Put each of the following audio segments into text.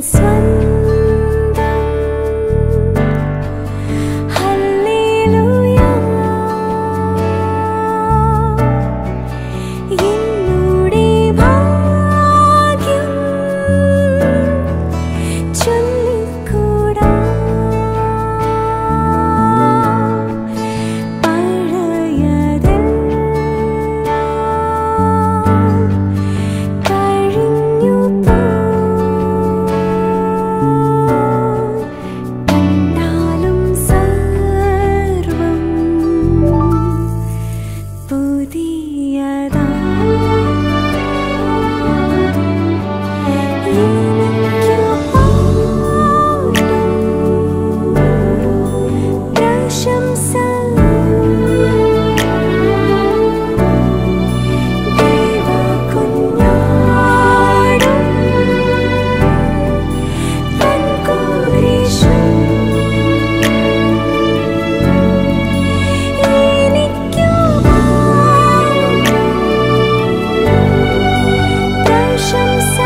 സ്വന്തം ഹല്ലേലൂയ എന്നോടെ ഭാഗ്യം ചൊല്ലിക്കൂടാ പഴയതെല്ലാം കഴിഞ്ഞു കണ്ടാലും സർവം പുതിയതാ എനിക്കു പാടും പ്രശംസ ദൈവ കുഞ്ഞാടും തൻ കുരിശും എനിക്കു പാടും പ്രശംസ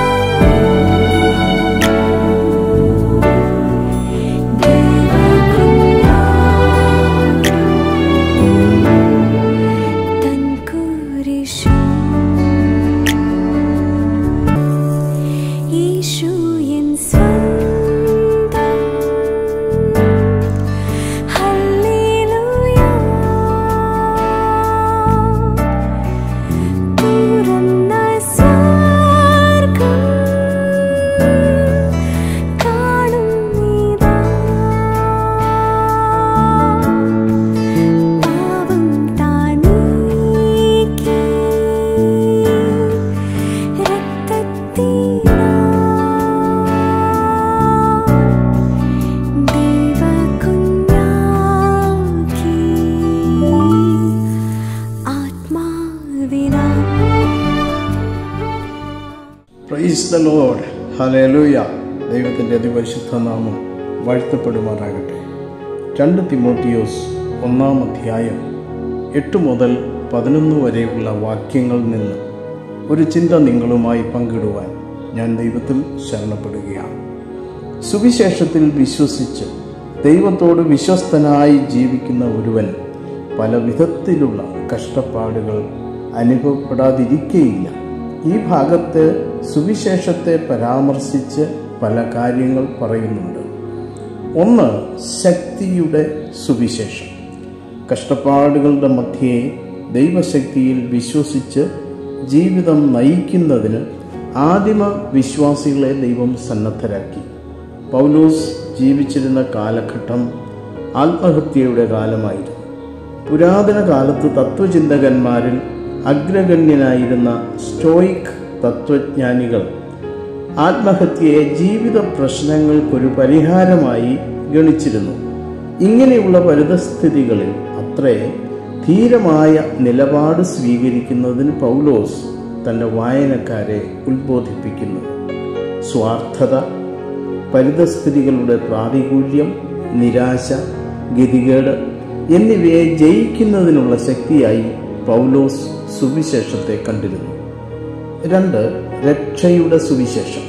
ദൈവ കുഞ്ഞാടും തൻ കുരിശും യേശു എൻ സ്വന്തം ഹല്ലേലൂയ തുറന്ന സ്വർഗ്ഗം കാണുന്നിതാ പാപം താനീക്കി രക്തത്തിനാ ദൈവകുഞ്ഞാക്കി ആത്മാവിനാ പ്രൈസ് ദ ലോഡ് ഹലേലൂയ ദൈവത്തിൻ്റെ അതിപരിശുദ്ധ നാമം വാഴ്ത്തപ്പെടുമാറാകട്ടെ രണ്ട് തിമോത്തിയോസ് ഒന്നാം അധ്യായം എട്ട് മുതൽ പതിനൊന്ന് വരെയുള്ള വാക്യങ്ങളിൽ നിന്ന് ഒരു ചിന്ത നിങ്ങളുമായി പങ്കിടുവാൻ ഞാൻ ദൈവത്തിൽ ശരണപ്പെടുകയാണ് സുവിശേഷത്തിൽ വിശ്വസിച്ച് ദൈവത്തോട് വിശ്വസ്തനായി ജീവിക്കുന്ന ഒരുവൻ പല വിധത്തിലുള്ള കഷ്ടപ്പാടുകൾ അനുഭവപ്പെടാതിരിക്കുകയില്ല ഈ ഭാഗത്ത് സുവിശേഷത്തെ പരാമർശിച്ച് പല കാര്യങ്ങൾ പറയുന്നുണ്ട് ഒന്ന് ശക്തിയുടെ സുവിശേഷം കഷ്ടപ്പാടുകളുടെ മധ്യേ ദൈവശക്തിയിൽ വിശ്വസിച്ച് ജീവിതം നയിക്കുന്നതിന് ആദിമ വിശ്വാസികളെ ദൈവം സന്നദ്ധരാക്കി പൗലോസ് ജീവിച്ചിരുന്ന കാലഘട്ടം ആത്മഹത്യയുടെ കാലമായിരുന്നു പുരാതന കാലത്ത് തത്വചിന്തകന്മാരിൽ അഗ്രഗണ്യനായിരുന്ന സ്റ്റോയിക് തത്വജ്ഞാനികൾ ആത്മഹത്യയെ ജീവിത പ്രശ്നങ്ങൾക്കൊരു പരിഹാരമായി ഗണിച്ചിരുന്നു ഇങ്ങനെയുള്ള പരിതസ്ഥിതികളിൽ അത്രേ ധീരമായ നിലപാട് സ്വീകരിക്കുന്നതിന് പൗലോസ് തൻ്റെ വായനക്കാരെ ഉത്ബോധിപ്പിക്കുന്നു സ്വാർത്ഥത പരിതസ്ഥിതികളുടെ പ്രാതികൂല്യം നിരാശ ഗതികേട് എന്നിവയെ ജയിക്കുന്നതിനുള്ള ശക്തിയായി പൗലോസ് സുവിശേഷത്തെ കണ്ടിരുന്നു രണ്ട് രക്ഷയുടെ സുവിശേഷം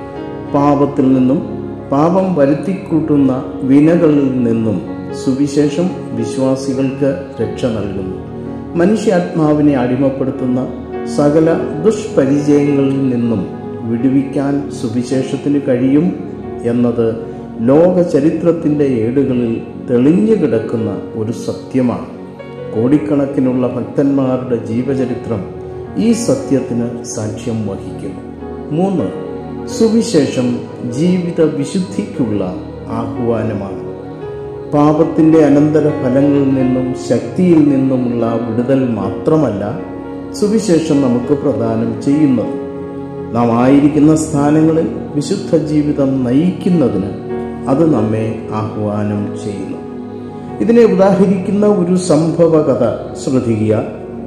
പാപത്തിൽ നിന്നും പാപം വരുത്തിക്കൂട്ടുന്ന വിനകളിൽ നിന്നും സുവിശേഷം വിശ്വാസികൾക്ക് രക്ഷ നൽകുന്നു മനുഷ്യാത്മാവിനെ അടിമപ്പെടുത്തുന്ന സകല ദുഷ്പരിചയങ്ങളിൽ നിന്നും വിടുവിക്കാൻ സുവിശേഷത്തിന് കഴിയും എന്നത് ലോക ചരിത്രത്തിൻ്റെ ഏടുകളിൽ തെളിഞ്ഞു കിടക്കുന്ന ഒരു സത്യമാണ് കോടിക്കണക്കിനുള്ള ഭക്തന്മാരുടെ ജീവചരിത്രം ഈ സത്യത്തിന് സാക്ഷ്യം വഹിക്കുന്നു മൂന്ന് സുവിശേഷം ജീവിത വിശുദ്ധിക്കുള്ള ആഹ്വാനമാണ് പാപത്തിൻ്റെ അനന്തര ഫലങ്ങളിൽ നിന്നും ശക്തിയിൽ നിന്നുമുള്ള വിടുതൽ മാത്രമല്ല സുവിശേഷം നമുക്ക് പ്രദാനം ചെയ്യുന്നത് നാം ആയിരിക്കുന്ന സ്ഥാനങ്ങളിൽ വിശുദ്ധ ജീവിതം നയിക്കുന്നതിന് അത് നമ്മെ ആഹ്വാനം ചെയ്യുന്നു ഇതിനെ ഉദാഹരിക്കുന്ന ഒരു സംഭവ കഥ ശ്രദ്ധിക്കുക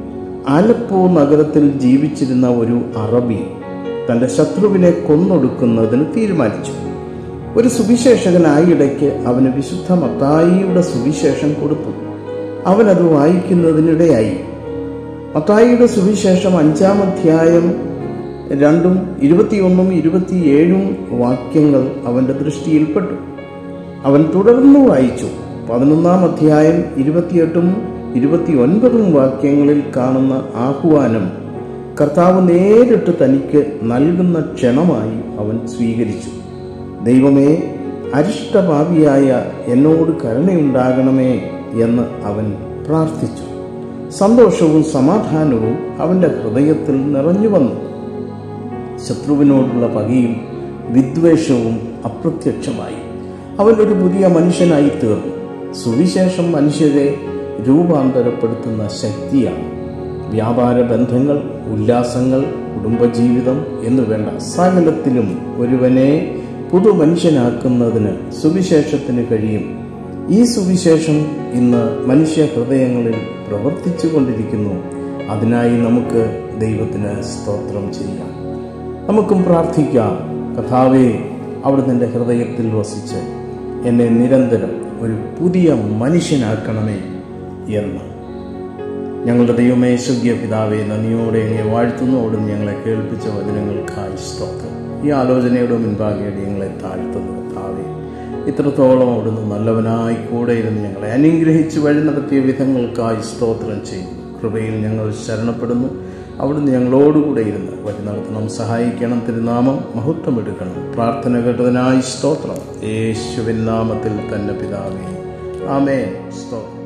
ആലപ്പോ നഗരത്തിൽ ജീവിച്ചിരുന്ന ഒരു അറബി തൻ്റെ ശത്രുവിനെ കൊന്നൊടുക്കുന്നതിന് തീരുമാനിച്ചു ഒരു സുവിശേഷകനായിടയ്ക്ക് അവന് വിശുദ്ധ മത്തായിയുടെ സുവിശേഷം കൊടുത്തു അവനത് വായിക്കുന്നതിനിടയായി മത്തായിയുടെ സുവിശേഷം അഞ്ചാം അധ്യായം രണ്ടും ഇരുപത്തിയൊന്നും ഇരുപത്തിയേഴും വാക്യങ്ങൾ അവൻ്റെ ദൃഷ്ടിയിൽപ്പെട്ടു അവൻ തുടർന്നു വായിച്ചു പതിനൊന്നാം അധ്യായം ഇരുപത്തിയെട്ടും ഇരുപത്തിയൊൻപതും വാക്യങ്ങളിൽ കാണുന്ന ആഹ്വാനം കർത്താവ് നേരിട്ട് തനിക്ക് നൽകുന്ന ക്ഷണമായി അവൻ സ്വീകരിച്ചു ദൈവമേ അരിഷ്ടപാപിയായ എന്നോട് കരുണയുണ്ടാകണമേ എന്ന് അവൻ പ്രാർത്ഥിച്ചു സന്തോഷവും സമാധാനവും അവൻ്റെ ഹൃദയത്തിൽ നിറഞ്ഞു വന്നു ശത്രുവിനോടുള്ള പകയും വിദ്വേഷവും അപ്രത്യക്ഷമായി അവൻ ഒരു പുതിയ മനുഷ്യനായി തീർന്നു സുവിശേഷം മനുഷ്യരെ രൂപാന്തരപ്പെടുത്തുന്ന ശക്തിയാണ് വ്യാപാര ബന്ധങ്ങൾ ഉല്ലാസങ്ങൾ കുടുംബജീവിതം എന്നു വേണ്ട സകലത്തിലും ഒരുവനെ പുതുമനുഷ്യനാക്കുന്നതിന് സുവിശേഷത്തിന് കഴിയും ഈ സുവിശേഷം ഇന്ന് മനുഷ്യ ഹൃദയങ്ങളിൽ പ്രവർത്തിച്ചു കൊണ്ടിരിക്കുന്നു അതിനായി നമുക്ക് ദൈവത്തിന് സ്തോത്രം ചെയ്യാം നമുക്കും പ്രാർത്ഥിക്കാം കഥാവേ അവിടുന്ന് എൻ്റെ ഹൃദയത്തിൽ വസിച്ച് എന്നെ നിരന്തരം ഒരു പുതിയ മനുഷ്യനാക്കണമേ എന്ന് ഞങ്ങളുടെ ദൈവമേ സ്വർഗീയ പിതാവെ നന്ദിയോടെ എന്നെ വാഴ്ത്തുന്നു അവിടുന്ന് ഞങ്ങളെ കേൾപ്പിച്ച വചനങ്ങൾക്കായി സ്തോത്രം ഈ ആലോചനയുടെ മുൻപാകെ ഞങ്ങളെ താഴ്ത്തുന്നു കർത്താവെ ഇത്രത്തോളം അവിടുന്ന് നല്ലവനായി കൂടെ ഇരുന്ന് ഞങ്ങളെ അനുഗ്രഹിച്ച് വഴി നടത്തിയ വിധങ്ങൾക്കായി സ്തോത്രം ചെയ്യുന്നു കൃപയിൽ ഞങ്ങൾ ശരണപ്പെടുന്നു അവിടുന്ന് ഞങ്ങളോടുകൂടെ ഇരുന്ന് വഴി നടത്തണം സഹായിക്കണം തിരുനാമം മഹത്വമെടുക്കണം പ്രാർത്ഥന കേട്ടതിനായി സ്തോത്രം യേശുവിൻ നാമത്തിൽ തന്നെ പിതാവേ ആമേ സ്തോത്രം